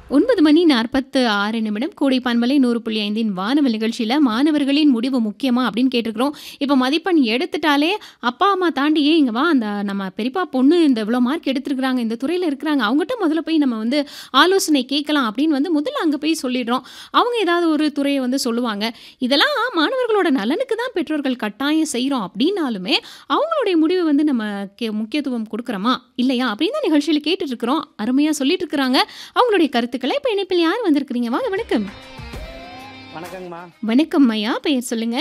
ஒன்பது மணி நாற்பத்து ஆறு நிமிடம் கோடை பண்பலை நூறு புள்ளி ஐந்தின் வானவல் நிகழ்ச்சியில் மாணவர்களின் முடிவு முக்கியமா அப்படின்னு கேட்டிருக்கிறோம் இப்போ மதிப்பெண் எடுத்துட்டாலே அப்பா அம்மா தாண்டியே இங்கே வா அந்த நம்ம பெரியப்பா பொண்ணு இந்த இவ்வளோ மார்க் எடுத்திருக்கிறாங்க இந்த துறையில் இருக்கிறாங்க அவங்ககிட்ட முதல்ல போய் நம்ம வந்து ஆலோசனை கேட்கலாம் அப்படின்னு வந்து முதல்ல அங்கே போய் சொல்லிடுறோம் அவங்க ஏதாவது ஒரு துறையை வந்து சொல்லுவாங்க இதெல்லாம் மாணவர்களோட நலனுக்கு தான் பெற்றோர்கள் கட்டாயம் செய்கிறோம் அப்படின்னாலுமே அவங்களுடைய முடிவு வந்து நம்ம கே முக்கியத்துவம் கொடுக்குறோமா இல்லையா அப்படின்னு தான் நிகழ்ச்சியில் கேட்டுட்டு இருக்கிறோம் அருமையாக சொல்லிட்டு இருக்கிறாங்க அவங்களுடைய கருத்துக்களை இப்போ இணைப்பில் யார் வந்திருக்கிறீங்க வாங்க வணக்கம் வணக்கங்கம்மா வணக்கம் ஐயா பெயர் சொல்லுங்க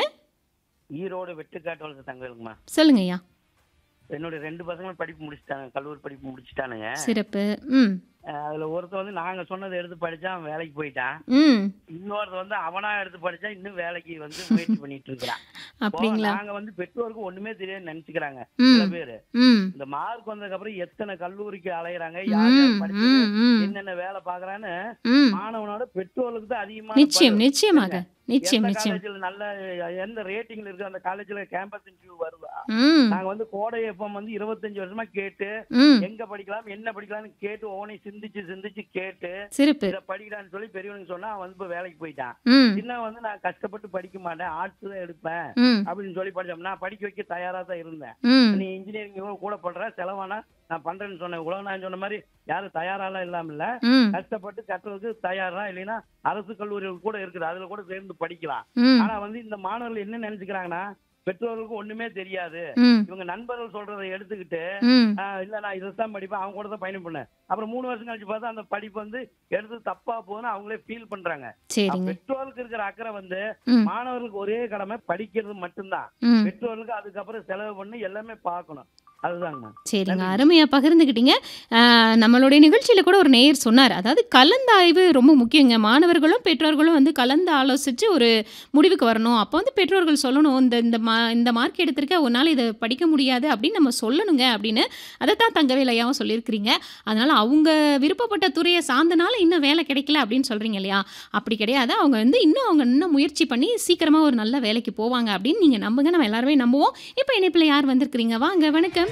ஈரோடு வெட்டுக்காட்டு வளர்த்த தங்களுக்குமா சொல்லுங்க ஐயா என்னுடைய ரெண்டு பசங்களும் படிப்பு முடிச்சிட்டாங்க கல்லூரி படிப்பு முடிச்சிட்டானுங்க சிறப்பு ம் அஹ் அதுல ஒருத்தன் வந்து நாங்க சொன்னதை எடுத்து படிச்சான் அவன் வேலைக்கு போயிட்டான் ம் இன்னொருத்தன் வந்து அவனா எடுத்து படிச்சா இன்னும் வேலைக்கு வந்து முயற்சி பண்ணிட்டு இருக்கிறான் அப்படிங்களா நாங்க வந்து பெற்றோருக்கு ஒண்ணுமே தெரியாது நினைச்சுக்கிறாங்க ம் சில பேரு ம் இந்த மார்க் வந்ததுக்கு அப்புறம் எத்தனை கல்லூரிக்கு அலையறாங்க ம், யார் யார் படிச்சது ம், ம், என்னென்ன வேலை பாக்குறான்னு ம். மாணவனோட பெற்றோருக்கு தான் அதிகமான நிச்சயம் பளு. நிச்சயமாக நிச்சயம் எந்த நிச்சயம் காலேஜ்ல நல்ல எந்த ரேட்டிங்ல இருக்கு அந்த காலேஜ்ல கேம்பஸ் இன்டர்வியூ வருதா ம் நாங்க வந்து கோடை எஃப்எம் வந்து இருபத்தஞ்சு வருஷமா கேட்டு ம் எங்க படிக்கலாம் என்ன படிக்கலாம்னு கேட்டு ஒவ்வொன்றையும் சிந்திச்சு சிந்திச்சு கேட்டு சிறப்பு இதை படிக்கலாம்னு சொல்லி பெரியவனுக்கு சொன்னா அவன் வந்து இப்ப வேலைக்கு போயிட்டான் ம் சின்ன வந்து நான் கஷ்டப்பட்டு படிக்க மாட்டேன் ஆர்ட்ஸ் தான் எடுப்பேன் ம் அப்படின்னு சொல்லி படிச்சோம் நான் படிக்க வைக்க தயாரா தான் இருந்தேன் ம் நீ இன்ஜினியரிங் கூட பண்ற செலவானா நான் பண்றேன்னு சொன்னேன் இவ்வளவு நான் சொன்ன மாதிரி யாரும் தயாராலாம் இல்லாம இல்ல ம் கஷ்டப்பட்டு கட்டுறதுக்கு தயாரா இல்லைன்னா அரசு கல்லூரிகள் கூட இருக்குது அதுல கூட சேர்ந்து படிக்கலாம் ம் ஆனா வந்து இந்த மாணவர்கள் என்ன நினைச்சுக்கிறாங்கன்னா பெற்றோர்களுக்கு ஒண்ணுமே தெரியாது ம் இவங்க நண்பர்கள் சொல்றதை எடுத்துக்கிட்டு ம் ஆஹ் இல்ல நான் இதைத்தான் படிப்பேன் அவங்க கூட தான் பயணம் பண்ணேன் அப்புறம் மூணு வருஷம் கழிச்சு பார்த்தா அந்த படிப்பு வந்து எடுத்து தப்பா போகுதுன்னு அவங்களே ஃபீல் பண்றாங்க சரிங்க பெற்றோருக்கு இருக்கிற அக்கறை வந்து ம் மாணவர்களுக்கு ஒரே கடமை படிக்கிறது மட்டும்தான் ம் பெற்றோர்களுக்கு அதுக்கப்புறம் செலவு பண்ணி எல்லாமே பார்க்கணும் அதுதாங்க சரிங்க அருமையாக பகிர்ந்துக்கிட்டீங்க ஆஹ், நம்மளுடைய நிகழ்ச்சியில் கூட ஒரு நேயர் சொன்னார் அதாவது கலந்தாய்வு ரொம்ப முக்கியங்க மாணவர்களும் பெற்றோர்களும் வந்து கலந்து ஆலோசித்து ஒரு முடிவுக்கு வரணும் அப்போ வந்து பெற்றோர்கள் சொல்லணும் இந்த இந்த மா இந்த மார்க் எடுத்திருக்க உன்னால் இதை படிக்க முடியாது அப்படின்னு நம்ம சொல்லணுங்க அப்படின்னு அதை தான் தங்கவேலையாவும் சொல்லியிருக்கிறீங்க அதனால் அவங்க விருப்பப்பட்ட துறையை சார்ந்தனால இன்னும் வேலை கிடைக்கல அப்படின்னு சொல்கிறீங்க இல்லையா அப்படி கிடையாது அவங்க வந்து இன்னும் அவங்க இன்னும் முயற்சி பண்ணி சீக்கிரமாக ஒரு நல்ல வேலைக்கு போவாங்க அப்படின்னு நீங்கள் நம்புங்க நம்ம எல்லாருமே நம்புவோம் இப்போ இணைப்பில் யார் வந்திருக்கிறீங்க வாங்க வணக்கம்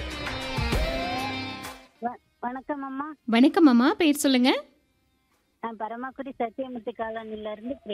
வணக்கம் அம்மா வணக்கம் அம்மா பேர் சொல்லுங்க நான் பரமாக்குடி சத்தியமூர்த்தி காலனில இருந்து